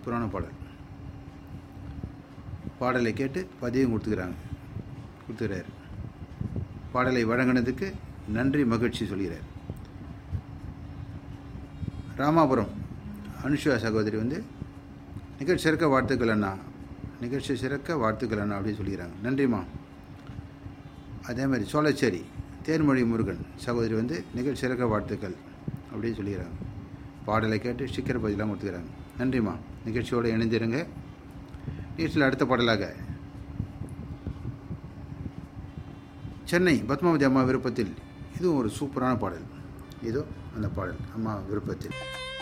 சூப்பரான பாடல் பாடலை கேட்டு பதிவும் கொடுத்துக்கிறாங்க கொடுத்துக்கிறாரு பாடலை வழங்கினதுக்கு நன்றி மகிழ்ச்சி சொல்கிறார் ராமாபுரம் அனுஷா சகோதரி வந்து நிகழ்ச்சி சிறக்க வாழ்த்துக்கள் அண்ணா நிகழ்ச்சி சிறக்க வாழ்த்துக்கள் அண்ணா அப்படின்னு சொல்லிக்கிறாங்க நன்றிம்மா அதே மாதிரி சோழச்சேரி தேன்மொழி முருகன் சகோதரி வந்து நிகழ்ச்சி சிறக்க வாழ்த்துக்கள் அப்படின்னு சொல்லிக்கிறாங்க பாடலை கேட்டு ஸ்டிக்கர் பதிலாம் கொடுத்துக்கிறாங்க நன்றிம்மா நிகழ்ச்சியோடு இணைந்திருங்க நிகழ்ச்சியில் அடுத்த பாடலாக சென்னை பத்மாவதி அம்மா விருப்பத்தில் இதுவும் ஒரு சூப்பரான பாடல் இதோ அந்த பாடல் அம்மா விருப்பத்தில்